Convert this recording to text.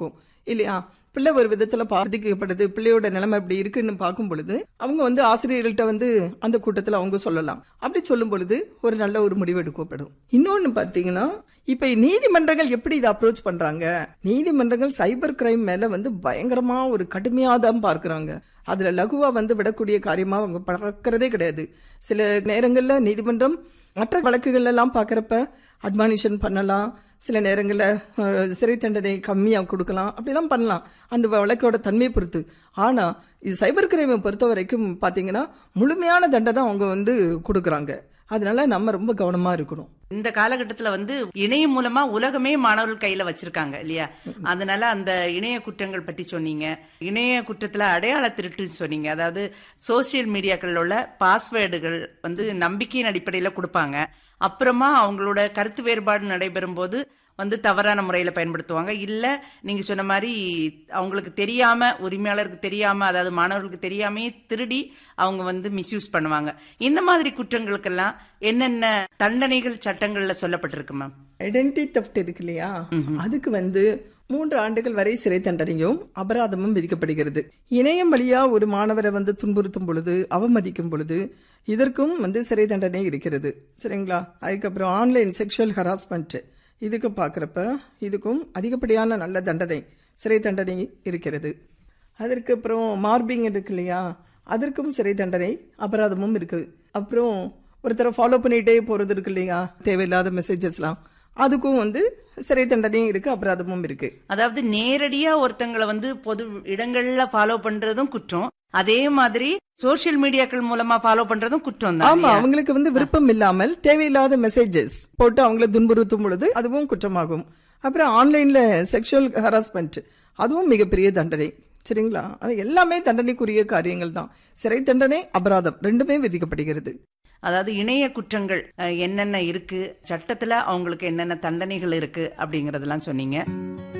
இருக்கும் இல்லையா பிள்ளை ஒரு விதத்துல பாதிக்கப்படுது பிள்ளையோட நிலைமை இப்படி இருக்குன்னு பார்க்கும் பொழுது அவங்க வந்து ஆசிரியர்கள்ட்ட வந்து அந்த கூட்டத்துல அவங்க சொல்லலாம் அப்படி சொல்லும் பொழுது ஒரு நல்ல ஒரு முடிவு எடுக்கப்படும் இன்னொன்னு பார்த்தீங்கன்னா இப்ப நீதிமன்றங்கள் எப்படி இதை அப்ரோச் பண்றாங்க நீதிமன்றங்கள் சைபர் கிரைம் மேல வந்து பயங்கரமா ஒரு கடுமையா தான் பார்க்கறாங்க அதுல லகுவா வந்து விடக்கூடிய காரியமா அவங்க பார்க்கறதே கிடையாது சில நேரங்கள்ல நீதிமன்றம் மற்ற வழக்குகள் எல்லாம் பார்க்கறப்ப அட்மானிஷன் பண்ணலாம் சில நேரங்களில் அஹ், சிறை தண்டனை கம்மியாக கொடுக்கலாம் அப்படிலாம் பண்ணலாம் அந்த வழக்கோட தன்மையை பொறுத்து ஆனால் இது சைபர் கிரைமை பொறுத்த வரைக்கும் பார்த்தீங்கன்னா முழுமையான தண்டனை அவங்க வந்து கொடுக்குறாங்க அதனால நம்ம ரொம்ப கவனமாக இருக்கணும் இந்த காலகட்டத்துல வந்து இணையம் மூலமா உலகமே மாணவர்கள் கையில வச்சிருக்காங்க இல்லையா அதனால அந்த இணைய குற்றங்கள் பற்றி சொன்னீங்க இணைய குற்றத்துல அடையாள திருட்டு சொன்னீங்க அதாவது சோசியல் மீடியாக்கள் உள்ள பாஸ்வேர்டுகள் வந்து நம்பிக்கையின் அடிப்படையில கொடுப்பாங்க அப்புறமா அவங்களோட கருத்து வேறுபாடு நடைபெறும் போது வந்து தவறான முறையில பயன்படுத்துவாங்க இல்ல நீங்க சொன்ன மாதிரி அவங்களுக்கு தெரியாம உரிமையாளருக்கு தெரியாம அதாவது மாணவர்களுக்கு தெரியாமே திருடி அவங்க வந்து மிஸ்யூஸ் பண்ணுவாங்க இந்த மாதிரி குற்றங்களுக்கெல்லாம் என்னென்ன தண்டனைகள் சட்டங்கள்ல சொல்லப்பட்டிருக்கு மேம் ஐடென்டி தெஃப்ட் இருக்கு இல்லையா அதுக்கு வந்து மூன்று ஆண்டுகள் வரை சிறை தண்டனையும் அபராதமும் விதிக்கப்படுகிறது இணையம் வழியா ஒரு மாணவரை வந்து துன்புறுத்தும் பொழுது அவமதிக்கும் பொழுது இதற்கும் வந்து சிறை தண்டனை இருக்கிறது சரிங்களா அதுக்கப்புறம் ஆன்லைன் செக்ஷுவல் ஹராஸ்மெண்ட் இதுக்கு பார்க்குறப்ப இதுக்கும் அதிகப்படியான நல்ல தண்டனை சிறை தண்டனை இருக்கிறது அதற்கு அப்புறம் மார்பிங் இருக்கு இல்லையா அதற்கும் சிறை தண்டனை அபராதமும் இருக்கு அப்புறம் ஒருத்தரை ஃபாலோ பண்ணிட்டே போறது இருக்கு இல்லையா தேவையில்லாத மெசேஜஸ்லாம் அதுக்கும் வந்து சிறை தண்டனையும் இருக்கு அபராதமும் இருக்கு அதாவது நேரடியா ஒருத்தங்களை வந்து பொது இடங்கள்ல ஃபாலோ பண்றதும் குற்றம் அதே மாதிரி சோசியல் மீடியாக்கள் மூலமா ஃபாலோ பண்றதும் குற்றம் தான் ஆமா இல்லையா? அவங்களுக்கு வந்து விருப்பம் இல்லாமல் தேவையில்லாத மெசேஜஸ் போட்டு அவங்கள துன்புறுத்தும் பொழுது அதுவும் குற்றமாகும் அப்புறம் ஆன்லைன்ல செக்ஷுவல் ஹராஸ்மெண்ட் அதுவும் மிகப்பெரிய தண்டனை சரிங்களா அது எல்லாமே தண்டனைக்குரிய காரியங்கள் தான் சிறை தண்டனை அபராதம் ரெண்டுமே விதிக்கப்படுகிறது அதாவது இணைய குற்றங்கள் அஹ், என்னென்ன இருக்கு சட்டத்துல அவங்களுக்கு என்னென்ன தண்டனைகள் இருக்கு அப்படிங்கறதெல்லாம் சொன்னீங்க